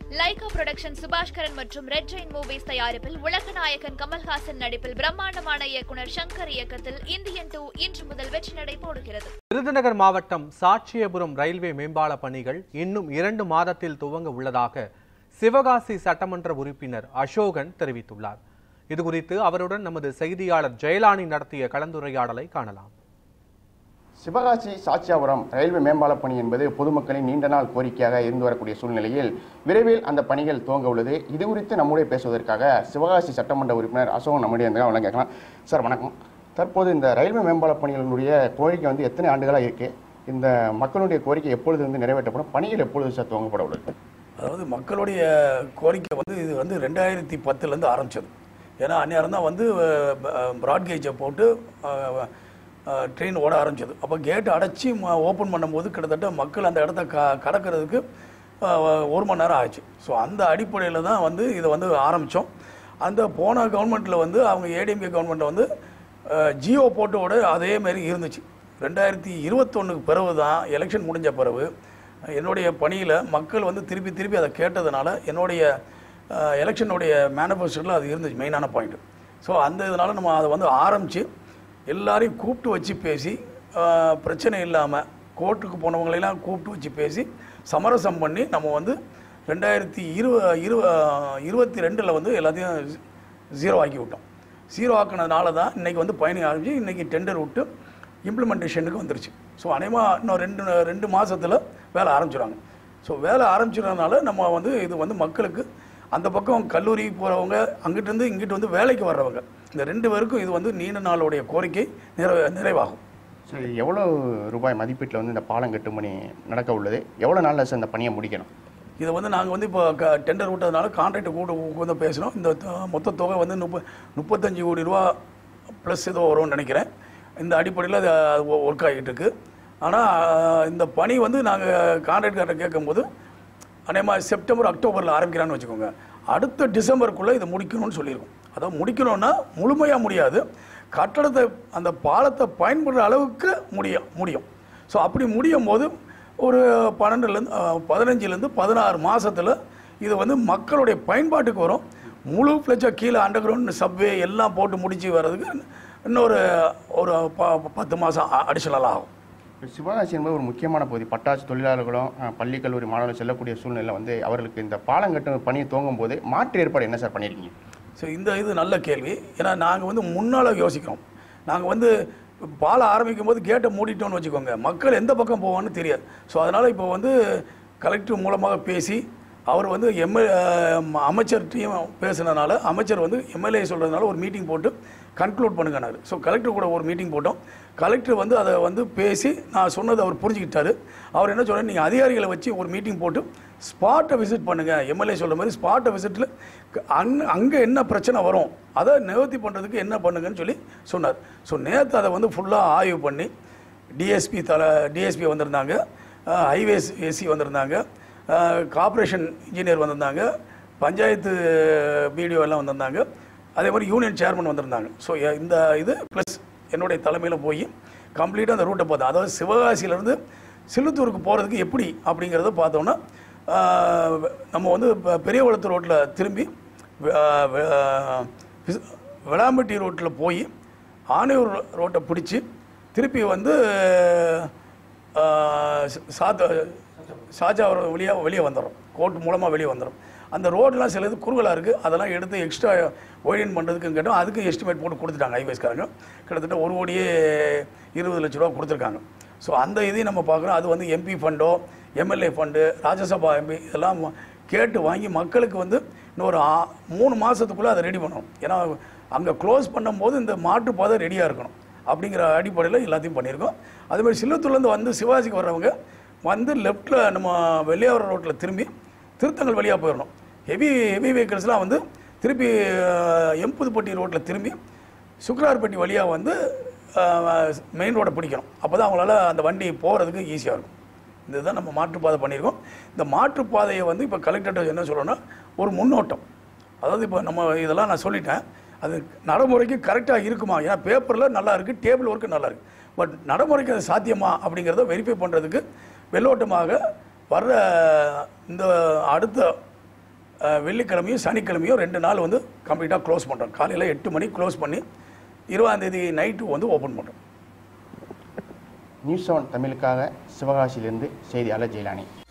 Lyca production Subaskaran மற்றும் red Jain movies தயாரிப்பில் உலகநாயகன் கமல்ஹாசன் நடிப்பில் பிரம்மாண்டமான இயக்குனர் சங்கர் இயக்கத்தில் இந்தியன் டூ இன்று முதல் வெற்றி நடை போடுகிறது விருதுநகர் மாவட்டம் சாட்சியபுரம் ரயில்வே மேம்பால பணிகள் இன்னும் இரண்டு மாதத்தில் துவங்க உள்ளதாக சிவகாசி சட்டமன்ற உறுப்பினர் அசோகன் தெரிவித்துள்ளார் இதுகுறித்து அவருடன் நமது செய்தியாளர் ஜெயலானி நடத்திய கலந்துரையாடலை காணலாம் சிவகாசி சாட்சியாபுரம் ரயில்வே மேம்பால பணி என்பது பொதுமக்களின் நீண்ட நாள் கோரிக்கையாக இருந்து வரக்கூடிய சூழ்நிலையில் விரைவில் அந்த பணிகள் துவங்க உள்ளது இது குறித்து நம்முடைய பேசுவதற்காக சிவகாசி சட்டமன்ற உறுப்பினர் அசோகன் நம்முடைய இருந்தாங்க அவங்கள கேட்கலாம் சார் வணக்கம் தற்போது இந்த ரயில்வே மேம்பால பணிகளுடைய கோரிக்கை வந்து எத்தனை ஆண்டுகளாக இருக்கு இந்த மக்களுடைய கோரிக்கை எப்பொழுது வந்து நிறைவேற்றப்படும் பணிகள் எப்பொழுது சார் துவங்கப்பட உள்ளது அதாவது மக்களுடைய கோரிக்கை வந்து இது வந்து ரெண்டாயிரத்தி பத்துலேருந்து ஆரம்பிச்சது ஏன்னா அந்நேரம் தான் வந்து ப்ராட்கேஜை போட்டு ட்ரெயின் ஓட ஆரம்பிச்சது அப்போ கேட் அடைச்சி ஓப்பன் பண்ணும்போது கிட்டத்தட்ட மக்கள் அந்த இடத்த க கடக்கிறதுக்கு அஹ், ஒரு மணி நேரம் ஆச்சு ஸோ அந்த அடிப்படையில் தான் வந்து இதை வந்து ஆரம்பித்தோம் அந்த போன கவர்மெண்ட்டில் வந்து அவங்க ஏடிஎம்கே கவர்மெண்ட்டில் வந்து ஜியோ போட்டோட அதே மாதிரி இருந்துச்சு ரெண்டாயிரத்தி இருபத்தொன்னுக்கு பிறகு தான் எலெக்ஷன் முடிஞ்ச பிறகு என்னுடைய பணியில் மக்கள் வந்து திருப்பி திருப்பி அதை கேட்டதுனால என்னுடைய எலெக்ஷனுடைய மேனிஃபெஸ்டோவில் அது இருந்துச்சு மெயினான பாயிண்ட் ஸோ அந்த இதனால் நம்ம அதை வந்து ஆரம்பித்து எல்லாரையும் கூப்பிட்டு வச்சு பேசி அஹ், பிரச்சனை இல்லாமல் கோர்ட்டுக்கு போனவங்களெல்லாம் கூப்பிட்டு வச்சு பேசி சமரசம் பண்ணி நம்ம வந்து ரெண்டாயிரத்தி இருவ இருவ இருபத்தி ரெண்டில் வந்து எல்லாத்தையும் ஜீரோ ஆக்கி விட்டோம் ஜீரோ ஆக்கினதுனால தான் இன்றைக்கி வந்து பயணி ஆரம்பிச்சு இன்றைக்கி டெண்டர் விட்டு இம்ப்ளிமெண்டேஷனுக்கு வந்துருச்சு ஸோ அநேகமாக இன்னும் ரெண்டு ரெண்டு மாதத்தில் வேலை ஆரம்பிச்சிடுவாங்க ஸோ வேலை ஆரம்பிச்சிடுறதுனால நம்ம வந்து இது வந்து மக்களுக்கு அந்த பக்கம் கல்லூரி போகிறவங்க அங்கிட்டிருந்து இங்கிட்டு வந்து வேலைக்கு வர்றவங்க இந்த ரெண்டு பேருக்கும் இது வந்து நீண்ட நாளுடைய கோரிக்கை நிறை நிறைவாகும் சார் எவ்வளோ ரூபாய் மதிப்பீட்டில் வந்து இந்த பாலம் கட்டும் பணி நடக்க உள்ளது எவ்வளோ நாளில் சார் இந்த பணியை முடிக்கணும் இதை வந்து நாங்கள் வந்து இப்போ க டெண்டர் விட்டதுனால கான்ட்ராக்ட் கூட வந்து பேசினோம் இந்த தொ- மொத்த தொகை வந்து முப்ப முப்பத்தஞ்சு கோடி ரூபா ப்ளஸ் ஏதோ வரும்னு நினைக்கிறேன் இந்த அடிப்படையில் அது ஒர்க் ஆகிட்டு இருக்கு ஆனால் இந்த பணி வந்து நாங்கள் கான்ட்ராக்ட்காரர் கேட்கும்போது அநேகமாக செப்டம்பர் அக்டோபரில் ஆரம்பிக்கிறான்னு வச்சுக்கோங்க அடுத்த டிசம்பருக்குள்ளே இதை முடிக்கணும்னு சொல்லியிருக்கோம் அதாவது முடிக்கணும்னா முழுமையாக முடியாது கட்டடத்தை அந்த பாலத்தை பயன்படுற அளவுக்கு முடியும் முடியும் ஸோ அப்படி முடியும் போது ஒரு பன்னெண்டுலேருந்து பதினஞ்சுலேருந்து பதினாறு மாசத்துல இது வந்து மக்களுடைய பயன்பாட்டுக்கு வரும் முழு ஃப்ளெஜாக கீழே அண்டர் கிரவுண்ட் சப்வே எல்லாம் போட்டு முடிச்சு வர்றதுக்கு இன்னொரு ஒரு ப- பத்து மாதம் அடிஷனல் ஆகும் சிவகாசி என்பது ஒரு முக்கியமான பகுதி பட்டாசு தொழிலாளர்களும் அஹ், பள்ளி கல்லூரி மாணவர்கள் செல்லக்கூடிய சூழ்நிலை வந்து அவர்களுக்கு இந்த பாலம் கட்டும் பணியை துவங்கும் போது மாற்று ஏற்பாடு என்ன சார் பண்ணியிருக்கீங்க ஸோ இந்த இது நல்ல கேள்வி ஏன்னா நாங்கள் வந்து முன்னால் யோசிக்கிறோம் நாங்கள் வந்து பாலம் ஆரம்பிக்கும் போது கேட்டை மூடிட்டோம்னு வச்சுக்கோங்க மக்கள் எந்த பக்கம் போவான்னு தெரியாது ஸோ அதனால் இப்போ வந்து கலெக்டர் மூலமாக பேசி அவர் வந்து எம்எல் அமைச்சர்கிட்டையும் பேசுனதுனால அமைச்சர் வந்து எம்எல்ஏ சொல்கிறதுனால ஒரு மீட்டிங் போட்டு கன்க்ளூட் பண்ணுங்கனாரு ஸோ கலெக்டர் கூட ஒரு மீட்டிங் போட்டோம் கலெக்டர் வந்து அதை வந்து பேசி நான் சொன்னதை அவர் புரிஞ்சுக்கிட்டாரு அவர் என்ன சொல்றாரு நீங்கள் அதிகாரிகளை வச்சு ஒரு மீட்டிங் போட்டு ஸ்பாட்டை விசிட் பண்ணுங்கள் எம்எல்ஏ சொல்கிற மாதிரி ஸ்பாட்டை விசிட்டில் அங் அங்கே என்ன பிரச்சனை வரும் அதை நிவர்த்தி பண்ணுறதுக்கு என்ன பண்ணுங்கன்னு சொல்லி சொன்னார் ஸோ நேற்று அதை வந்து ஃபுல்லாக ஆய்வு பண்ணி டிஎஸ்பி தலை டிஎஸ்பி வந்திருந்தாங்க ஹைவேஸ் ஏசி வந்திருந்தாங்க கார்ப்பரேஷன் இன்ஜினியர் வந்திருந்தாங்க பஞ்சாயத்து பிடிஓ எல்லாம் வந்திருந்தாங்க அதே மாதிரி யூனியன் சேர்மன் வந்திருந்தாங்க ஸோ இந்த இது ப்ளஸ் என்னுடைய தலைமையில் போய் கம்ப்ளீட்டாக அந்த ரூட்டை பார்த்தோம் அதாவது சிவகாசியிலேருந்து சிலுத்தூருக்கு போகிறதுக்கு எப்படி அப்படிங்கிறத பார்த்தோன்னா ஆஹ், நம்ம வந்து இப்போ பெரியகுளத்து ரோட்டில் திரும்பி ஆஹ், வெ- ஆஹ், விஸ்- விளாம்பட்டி ரோட்டில் போய் ஆனையூர் ரோட்டை பிடிச்சி திருப்பி வந்து ஆஹ், சாத்த ஷாஜாவரம் வழியாக வெளியே வந்துடும் கோர்ட் மூலமாக வெளியே வந்துடும் அந்த ரோடெலாம் சிலது குறுகலாக இருக்குது அதெல்லாம் எடுத்து எக்ஸ்ட்ரா ஒய்டன் பண்ணுறதுக்கு கேட்டோம் அதுக்கு எஸ்டிமேட் போட்டு கொடுத்துட்டாங்க ஹைவேஸ்காரங்க கிட்டத்தட்ட ஒரு கோடியே இருபது லட்ச ரூபா கொடுத்துருக்காங்க ஸோ அந்த இதையும் நம்ம பார்க்குறோம் அது வந்து எம்பி ஃபண்டோ எம்எல்ஏ ஃபண்டு ராஜ்யசபா எம்பி இதெல்லாம் கேட்டு வாங்கி மக்களுக்கு வந்து இன்னொரு ஆ- மூணு மாதத்துக்குள்ளே அதை ரெடி பண்ணணும் ஏன்னா அங்கே க்ளோஸ் பண்ணும்போது இந்த மாற்றுப்பாதை ரெடியாக இருக்கணும் அப்படிங்கிற அடிப்படையில் எல்லாத்தையும் பண்ணியிருக்கோம் அதே மாதிரி சில்லத்தூர்லேருந்து வந்து சிவாஜிக்கு வர்றவங்க வந்து லெஃப்ட்டில் நம்ம வெள்ளையாவரம் ரோட்டில் திரும்பி திருத்தங்கல் வழியாக போயிடணும் ஹெவி ஹெவி வெஹிக்கிள்ஸ்லாம் வந்து திருப்பி அஹ், எம்புதுப்பட்டி ரோட்டில் திரும்பி சுக்ரார்பட்டி வழியாக வந்து மெயின் ரோடை பிடிக்கணும் அப்போ தான் அவங்களால அந்த வண்டி போகிறதுக்கு ஈஸியாக இருக்கும் இதுதான் நம்ம மாற்றுப்பாதை பண்ணியிருக்கோம் இந்த மாற்றுப்பாதையை வந்து இப்போ கலெக்டர்கிட்ட என்ன சொல்கிறோன்னா ஒரு முன்னோட்டம் அதாவது இப்போ நம்ம இதெல்லாம் நான் சொல்லிட்டேன் அது நடைமுறைக்கு கரெக்டாக இருக்குமா ஏன்னா பேப்பரில் நல்லா இருக்குது டேபிள் ஒர்க்கு நல்லா இருக்குது பட் நடைமுறைக்கு அது சாத்தியமா அப்படிங்கிறத வெரிஃபை பண்ணுறதுக்கு வெள்ளோட்டமாக வர்ற இந்த அடுத்த அஹ், வெள்ளிக்கிழமையும் சனிக்கிழமையும் ரெண்டு நாள் வந்து கம்ப்ளீட்டாக க்ளோஸ் பண்ணுறோம் காலையில் எட்டு மணிக்கு க்ளோஸ் பண்ணி இருபதாம் தேதி நைட்டு வந்து ஓப்பன் பண்ணுறோம் நியூஸ் செவன் தமிழுக்காக சிவகாசியிலிருந்து செய்தியாளர் ஜெயலானி